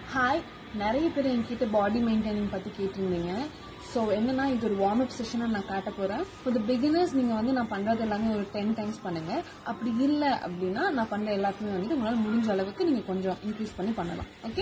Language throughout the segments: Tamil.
ஹாய் நிறைய பேர் என்கிட்ட பாடி மெயின்டைனிங் பற்றி கேட்டிருந்தீங்க ஸோ என்னன்னா இது ஒரு வார்ம் அப் செஷனாக நான் காட்ட போகிறேன் ஃபார் த பிகினர்ஸ் நீங்கள் வந்து நான் பண்ணுறது எல்லாமே ஒரு டென் டைம்ஸ் பண்ணுங்க அப்படி இல்லை அப்படின்னா நான் பண்ணுற எல்லாத்தையுமே வந்து உங்களால் முடிஞ்ச அளவுக்கு நீங்கள் கொஞ்சம் இன்க்ரீஸ் பண்ணி பண்ணலாம் ஓகே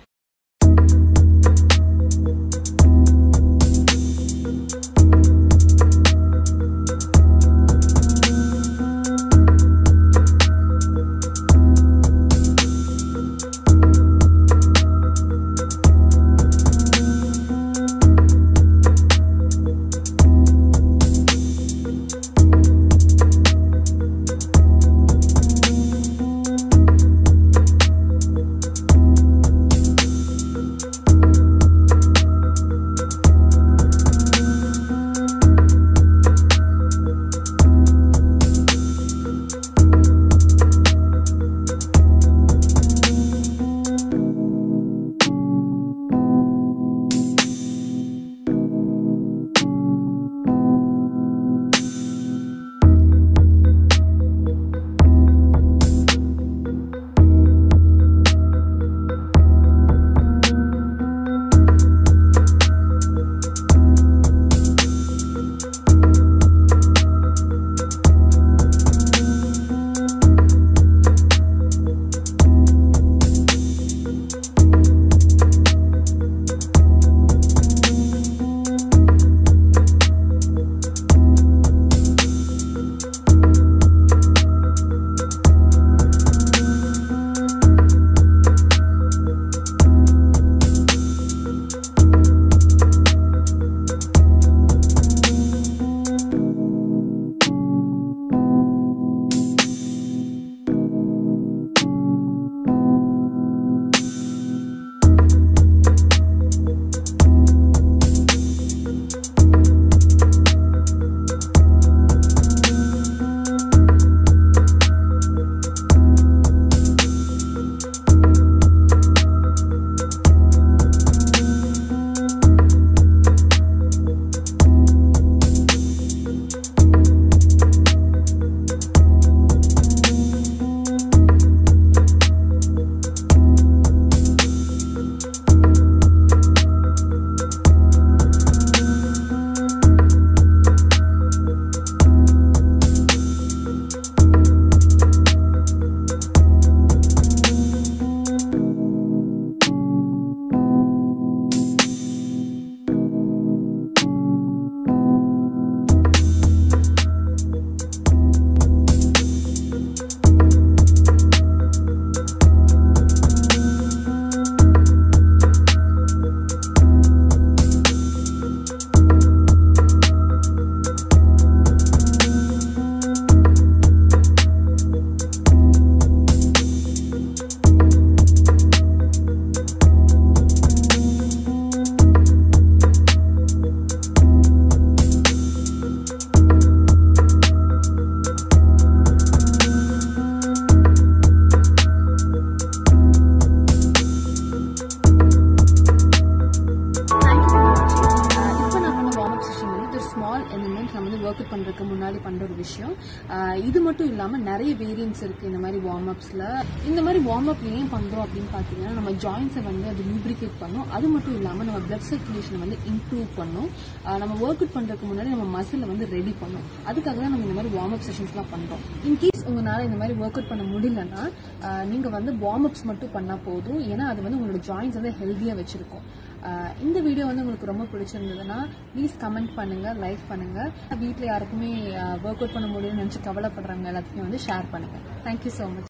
இப்போ நான் பண்ண வார்ம் அப் செஷன் வந்து ஒரு ஸ்மால் எலிமெண்ட் நம்ம வந்து ஒர்க் அவுட் பண்ணுறதுக்கு முன்னாடி பண்ணுற ஒரு விஷயம் ஆஹ் இது மட்டும் இல்லாமல் நிறைய வேரியன்ஸ் இருக்குது இந்த மாதிரி வார்ம் அப்ஸில் இந்த மாதிரி வார்ம் அப் ஏன் பண்ணுறோம் அப்படின்னு பார்த்தீங்கன்னா நம்ம ஜாயின்ஸை வந்து அது லூப்ரிகேட் பண்ணும் அது மட்டும் இல்லாமல் நம்ம பிளட் சர்க்குலேஷனை வந்து இம்ப்ரூவ் பண்ணும் ஆஹ் நம்ம ஒர்க் அவுட் பண்ணுறதுக்கு முன்னாடி நம்ம மசிலை வந்து ரெடி பண்ணும் அதுக்காக தான் நம்ம இந்த மாதிரி வார்ம் அப் செஷன்ஸ்லாம் பண்ணுறோம் இன்கேஸ் உங்களால் இந்த மாதிரி ஒர்க் அவுட் பண்ண முடியலன்னா நீங்கள் வந்து வார்ம் அப்ஸ் மட்டும் பண்ணால் போதும் ஏன்னா அது வந்து உங்களோட ஜாயின்ஸ் வந்து ஹெல்த்தியாக வச்சுருக்கும் ஆஹ் இந்த வீடியோ வந்து உங்களுக்கு ரொம்ப பிடிச்சிருந்ததுன்னா ப்ளீஸ் கமெண்ட் பண்ணுங்க லைக் பண்ணுங்க வீட்டில் யாருக்குமே ஒர்க் அவுட் பண்ண முடியும்னு நினச்சி கவலைப்படுறாங்க எல்லாத்துக்குமே வந்து ஷேர் பண்ணுங்க தேங்க்யூ ஸோ மச்